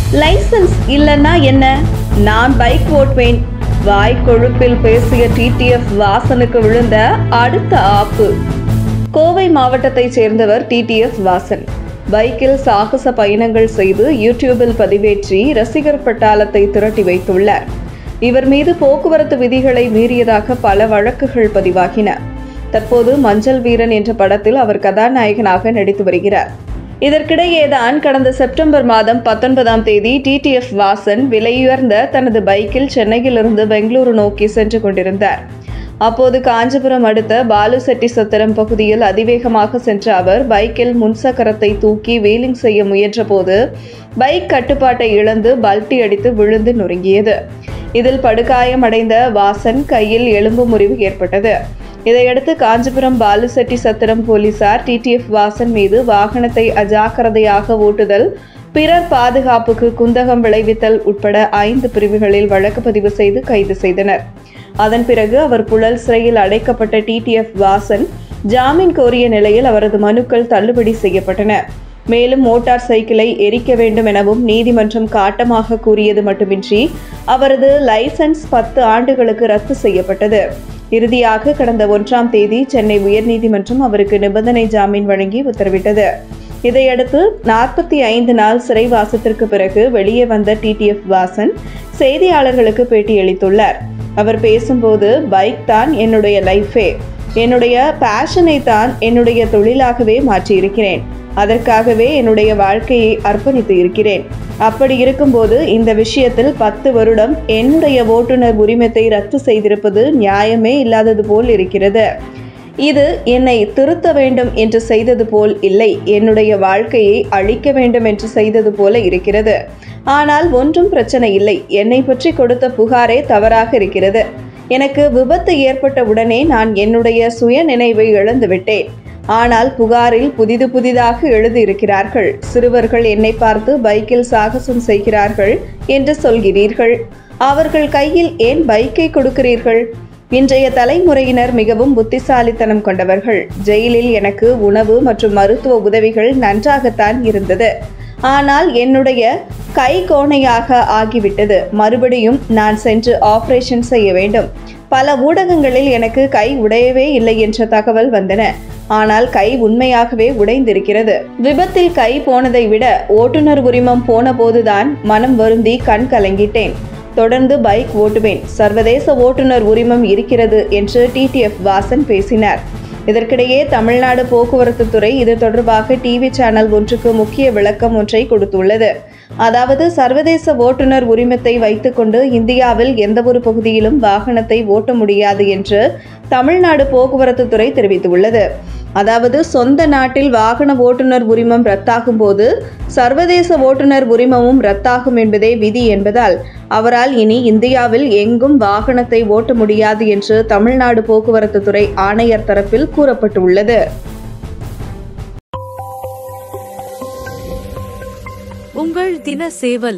licence இல்லைன்னா என்ன நான் பைக் ஓட்டுவேன் வாய் கொழுப்பில் பேசிய டிடிஎஃப் வாசனுக்கு விழுந்த அடுத்த ஆப்பு கோவை மாவட்டத்தைச் சேர்ந்தவர் டிடிஎஃப் வாசன் பைக்கில் சாகச பயணங்கள் செய்து யூடியூபில் பதிவேற்றி ரசிகர் பட்டாளத்தை திரட்டி வைத்துள்ளார் இவர் மீது போக்குவரத்து விதிகளை மீறியதாக பல வழக்குகள் பதிவாகின தற்போது மஞ்சள் வீரன் என்ற படத்தில் அவர் கதாநாயகனாக நடித்து வருகிறார் இதற்கிடையேதான் கடந்த செப்டம்பர் மாதம் பத்தொன்பதாம் தேதி டிடிஎஃப் வாசன் விலையுயர்ந்த தனது பைக்கில் சென்னையிலிருந்து பெங்களூரு நோக்கி சென்று கொண்டிருந்தார் அப்போது காஞ்சிபுரம் அடுத்த பாலுசெட்டி சத்திரம் பகுதியில் அதிவேகமாக சென்ற அவர் பைக்கில் முன்சக்கரத்தை தூக்கி வீலிங் செய்ய முயன்றபோது பைக் கட்டுப்பாட்டை இழந்து பல்ட்டி அடித்து விழுந்து நொறுங்கியது இதில் படுகாயமடைந்த வாசன் கையில் எலும்பு முறிவு ஏற்பட்டது இதையடுத்து காஞ்சிபுரம் பாலுசெட்டி சத்திரம் போலீசார் டிடிஎஃப் வாசன் மீது வாகனத்தை அஜாக்கிரதையாக ஓட்டுதல் பிறர் பாதுகாப்புக்கு குந்தகம் விளைவித்தல் உட்பட ஐந்து பிரிவுகளில் வழக்கு பதிவு செய்து கைது செய்தனர் அதன் பிறகு அவர் புழல் சிறையில் அடைக்கப்பட்ட டிடிஎஃப் வாசன் ஜாமீன் கோரிய நிலையில் அவரது மனுக்கள் தள்ளுபடி செய்யப்பட்டன மேலும் மோட்டார் சைக்கிளை எரிக்க வேண்டும் எனவும் நீதிமன்றம் காட்டமாக கூறியது மட்டுமின்றி அவரது லைசன்ஸ் பத்து ஆண்டுகளுக்கு ரத்து செய்யப்பட்டது இறுதியாக கடந்த ஒன்றாம் தேதி சென்னை உயர்நீதிமன்றம் அவருக்கு நிபந்தனை ஜாமீன் வழங்கி உத்தரவிட்டது இதையடுத்து நாற்பத்தி ஐந்து நாள் சிறைவாசத்திற்கு பிறகு வெளியே வந்த டிடிஎஃப் வாசன் செய்தியாளர்களுக்கு பேட்டியளித்துள்ளார் அவர் பேசும்போது பைக் தான் என்னுடைய லைஃபே என்னுடைய பேஷனை தான் என்னுடைய தொழிலாகவே மாற்றியிருக்கிறேன் அதற்காகவே என்னுடைய வாழ்க்கையை அர்ப்பணித்து இருக்கிறேன் அப்படி இருக்கும்போது இந்த விஷயத்தில் பத்து வருடம் என்னுடைய ஓட்டுநர் உரிமத்தை ரத்து செய்திருப்பது நியாயமே இல்லாதது போல் இருக்கிறது இது என்னை திருத்த வேண்டும் என்று செய்தது போல் இல்லை என்னுடைய வாழ்க்கையை அழிக்க வேண்டும் என்று செய்தது போல இருக்கிறது ஆனால் ஒன்றும் பிரச்சனை இல்லை என்னை பற்றி கொடுத்த புகாரே தவறாக இருக்கிறது எனக்கு விபத்து ஏற்பட்ட உடனே நான் என்னுடைய சுய நினைவை இழந்துவிட்டேன் ஆனால் புகாரில் புதிது புதிதாக எழுதியிருக்கிறார்கள் சிறுவர்கள் என்னை பார்த்து பைக்கில் சாகசம் செய்கிறார்கள் என்று சொல்கிறீர்கள் அவர்கள் கையில் ஏன் பைக்கை கொடுக்கிறீர்கள் இன்றைய தலைமுறையினர் மிகவும் புத்திசாலித்தனம் கொண்டவர்கள் ஜெயிலில் எனக்கு உணவு மற்றும் மருத்துவ உதவிகள் நன்றாகத்தான் இருந்தது ஆனால் என்னுடைய கை கோணையாக ஆகிவிட்டது மறுபடியும் நான் சென்று ஆபரேஷன் செய்ய வேண்டும் பல ஊடகங்களில் எனக்கு கை உடையவே இல்லை என்ற தகவல் வந்தன ஆனால் கை உண்மையாகவே உடைந்திருக்கிறது விபத்தில் கை போனதை விட ஓட்டுநர் உரிமம் போன போதுதான் மனம் வருந்தி கண் கலங்கிட்டேன் தொடர்ந்து பைக் ஓட்டுவேன் சர்வதேச ஓட்டுநர் உரிமம் இருக்கிறது என்று டிடிஎஃப் வாசன் பேசினார் இதற்கிடையே தமிழ்நாடு போக்குவரத்து துறை இது தொடர்பாக டிவி சேனல் ஒன்றுக்கு முக்கிய விளக்கம் ஒன்றை கொடுத்துள்ளது அதாவது சர்வதேச ஓட்டுநர் உரிமத்தை வைத்துக்கொண்டு இந்தியாவில் எந்தவொரு பகுதியிலும் வாகனத்தை ஓட்ட முடியாது என்று தமிழ்நாடு போக்குவரத்து துறை தெரிவித்துள்ளது அதாவது சொந்த நாட்டில் வாகன ஓட்டுநர் உரிமம் ரத்தாகும் போது சர்வதேச ஓட்டுநர் உரிமமும் ரத்தாகும் என்பதே விதி என்பதால் அவரால் இனி இந்தியாவில் எங்கும் வாகனத்தை ஓட்ட முடியாது என்று தமிழ்நாடு போக்குவரத்து துறை ஆணையர் தரப்பில் கூறப்பட்டுள்ளது உங்கள் தின சேவல்